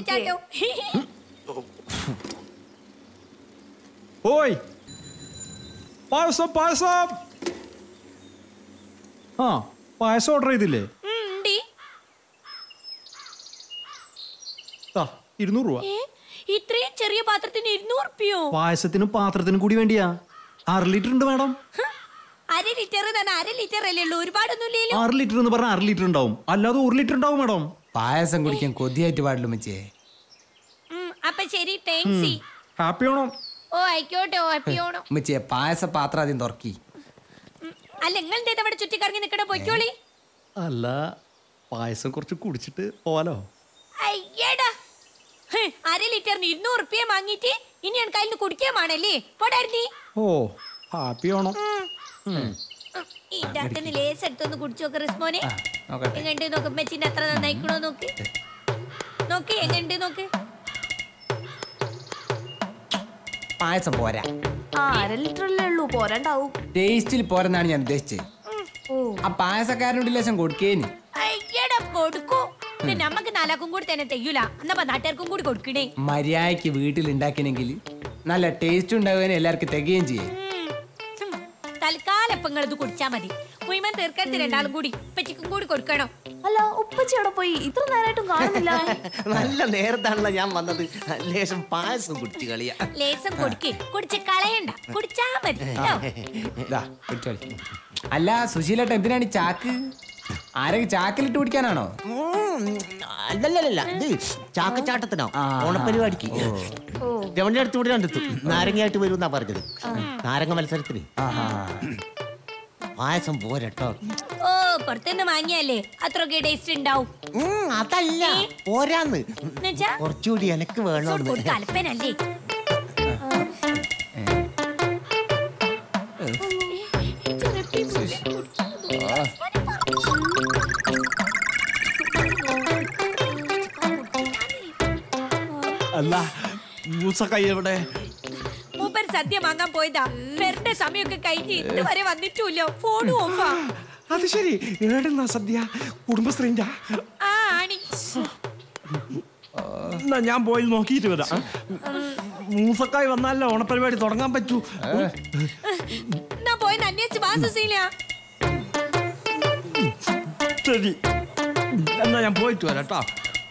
കഴിക്കാട്ടോ ഓയ് പായസം പായസം ആ പായസം ഓർഡർ ചെയ്തില്ലേ ഉം, ഉണ്ടി. ആ ഇരുന്നൂറ് രൂപ ഏ, ഇത്രയും ചെറിയ പാത്രത്തിന് ഇരുന്നൂറ് ഉറുപ്പിയോ പായസത്തിനും പാത്രത്തിനും കൂടി വേണ്ടിയാ ആറ് ലിറ്റർ ഉണ്ട് മാഡം ഹ്, അര ലിറ്റർ തന്നെ അര ലിറ്റർ അല്ലേ ഉള്ളൂ ഒരുപാടൊന്നും ഇല്ലല്ലോ ആറ് ലിറ്റർ എന്ന് പറഞ്ഞാൽ അര ലിറ്റർ ഉണ്ടാവും അല്ലാതെ ഒരു ലിറ്റർ ഉണ്ടാവും മാഡം പായസം കുടിക്കാൻ കൊതിയായിട്ട് പാടില്ല മച്ചേ ഉം, അപ്പൊ ശരി താങ്ക്സി ഹാപ്പി ആണോ ഓ ആയിക്കോട്ടെ ഓ ഹാപ്പിയോണോ മച്ചേ പായസ പാത്രം ആദ്യം തുറക്കി അല്ല നിങ്ങൾ എന്തേത് അവിടെ ചുറ്റിക്കറങ്ങി നിക്കണ പൊയ്ക്കോളി അല്ല പായസം കുറച്ച് കുടിച്ചിട്ട് പോവാലോ അയ്യടാ ഹ്, അര ലിറ്ററിന് ഇരുന്നൂറ് ഉറുപ്പിയ വാങ്ങിയിട്ട് ഇനി എനിക്ക് അതിൽ നിന്ന് കുടിക്കാമാണല്ലേ പോടായിരുന്നീ ഓ ഹാപ്പി ആണോ ഇതിന്റെ അകത്തുനിന്ന് ലേസ് എടുത്തൊന്ന് കുടിച്ചു നോക്ക് റിസ്മോനെ നോക്കട്ടെ എങ്ങണ്ട് നോക്ക് മെച്ചിന്റെ അത്ര നന്നായിക്കണോ നോക്ക് നോക്ക് എങ്ങണ്ട് നോക്ക് പായസം പോരാ ആ അര ലിറ്റർ അല്ലേ ഉള്ളൂ പോരണ്ടാവും ടേസ്റ്റിൽ പോരെന്നാണ് ഞാൻ ഉദ്ദേശിച്ചത് ഓ ആ പായസക്കാരനോട് ലേശം കൊടുക്കേനി അയ്യടാ കൊടുക്കൂ ഇത് നമുക്ക് നാലാക്കും കൂടി തന്നെ തെയ്യൂല എന്നപ്പ നാട്ടുകാർക്കും കൂടി കൊടുക്കണേ മര്യാദയ്ക്ക് വീട്ടിൽ ഉണ്ടാക്കണമെങ്കിൽ നല്ല ടേസ്റ്റ് ഉണ്ടാവുകയും എല്ലാവർക്കും തികയും ചെയ്യും ഉം. ഹും. തൽക്കാലം ഇപ്പൊ നിങ്ങൾ ഇത് കുടിച്ചാ മതി മുഴുവൻ തീർക്കരുത് രണ്ടാളും കൂടി പച്ചിക്കും കൂടി കൊടുക്കണം അല്ല ഉപ്പച്ചി അവിടെ പോയി ഇത്ര നേരമായിട്ടും കാണുന്നില്ല നല്ല നേരത്താണല്ലോ ഞാൻ വന്നത് ലേശം പായസം കുടിച്ച് കളിയാ ലേസം കൊടുക്ക് കുടിച്ച് കളയണ്ട കുടിച്ചാ മതി കേട്ടോ ഇതാ കുടിച്ചോളി അല്ല സുശീലേട്ട എന്തിനാണ് ഈ ചാക്ക് ആരൊക്കെ ചാക്കിലിട്ട് കുടിക്കാനാണോ ഉം, അല്ലല്ലല്ല ഇത് ചാക്കച്ചാട്ടത്തിനോ ഓണപ്പരിപാടിക്ക് രവണിയുടെ അടുത്ത് ഇവിടെ കണ്ടെത്തു നാരങ്ങയായിട്ട് വരുമെന്നാ പറഞ്ഞത് നാരങ്ങ മത്സരത്തിന് ആഹാ പായസം പോരട്ടോ ഓ പുറത്തുനിന്ന് വാങ്ങിയല്ലേ അത്രയൊക്കെ ടേസ്റ്റ് ഉണ്ടാവും ഉം, അതല്ല പോരാന്ന് എന്നുവെച്ചാ കുറച്ചുകൂടി എനക്ക് ഇങ്ങോട്ട് വേണമെന്ന് കൊടുക്ക അല്പനല്ലേ അല്ല മൂസക്കൈ എവിടെ മൂപ്പർ സദ്യ വാങ്ങാൻ പോയതാ പെരുടെ സമയമൊക്കെ കഴിഞ്ഞ് ഇതുവരെ വന്നിട്ടില്ല ഫോണും ഓഫാ അത് ശരി ഏടുന്നാ സദ്യ കുടുംബശ്രീൻ്റെ ആ ആണി എന്നാ ഞാൻ പോയി നോക്കിയിട്ട് വരാം മൂസക്കായ് വന്നാലേ ഓണപരിപാടി തുടങ്ങാൻ പറ്റൂ എന്നാ പോയെന്ന് അന്വേഷിച്ച് വാ സുശീല ശരി എന്നാ ഞാൻ പോയിട്ട് വരാം കേട്ടോ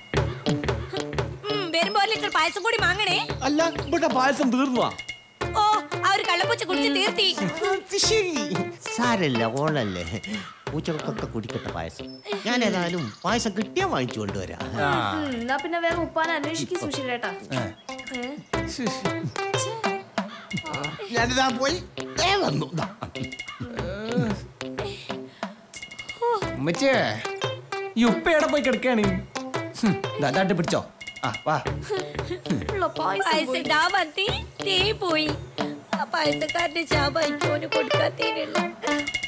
ഉം, വരുമ്പോ ഒരു ലിറ്റർ പായസം കൂടി വാങ്ങണേ അല്ല ഇവിടെ പായസം തീർന്നുവാ ഓ ആ ഒരു കള്ളപ്പൂച്ച കുടിച്ച് തീർത്തി അത് ശരി സാരല്ല ഓണല്ലേ പൂച്ചകൾക്കൊക്കെ കുടിക്കട്ടെ പായസം ഞാൻ ഏതായാലും പായസം കിട്ടിയാ വാങ്ങിച്ചു കൊണ്ടുവരാം ഉം, എന്നാ പിന്നെ വേഗം ഉപ്പാനെ അന്വേഷിക്കും സുശീലേട്ടാ ഏ? ഞാനിതാ പോയി ദേ വന്നു ദാ. ഉമ്മച്ചേ ഈ ഉപ്പ എവിടെ പോയി കിടക്കാണ് ഹും, ദാ, ദാട്ട് പിടിച്ചോ ആ വാ ഉള്ള പായസം പായസം പോയി. ഇതാ മതി തേ പോയി ആ പായസക്കാരന്റെ ശാപം എനിക്ക് ഓന് കൊടുക്കാത്തേനുള്ള